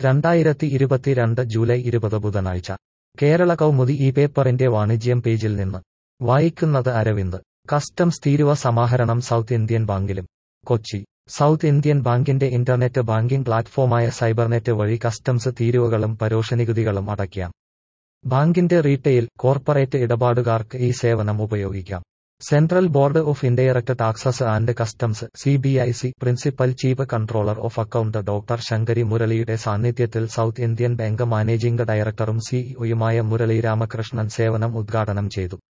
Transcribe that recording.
രണ്ടായിരത്തി ഇരുപത്തിരണ്ട് ജൂലൈ ഇരുപത് ബുധനാഴ്ച കേരള കൗമുദി ഈ പേപ്പറിന്റെ വാണിജ്യം പേജിൽ നിന്ന് വായിക്കുന്നത് അരവിന്ദ് കസ്റ്റംസ് തീരുവ സമാഹരണം സൗത്ത് ഇന്ത്യൻ ബാങ്കിലും കൊച്ചി സൗത്ത് ഇന്ത്യൻ ബാങ്കിന്റെ ഇന്റർനെറ്റ് ബാങ്കിംഗ് പ്ലാറ്റ്ഫോമായ സൈബർനെറ്റ് വഴി കസ്റ്റംസ് തീരുവകളും പരോക്ഷനികുതികളും അടയ്ക്കാം ബാങ്കിന്റെ റീറ്റെയിൽ കോർപ്പറേറ്റ് ഇടപാടുകാർക്ക് ഈ സേവനം ഉപയോഗിക്കാം central board of indirect taxes and customs C B I C principal chief controller of account doctor Sankari മുരളിയുടെ സാന്നിധ്യത്തിൽ സൗത്ത് ഇന്ത്യൻ ബാങ്ക് മാനേജിംഗ് ഡയറക്ടറും സിഇഒയുമായ മുരളി രാമകൃഷ്ണൻ സേവനം ഉദ്ഘാടനം ചെയ്തു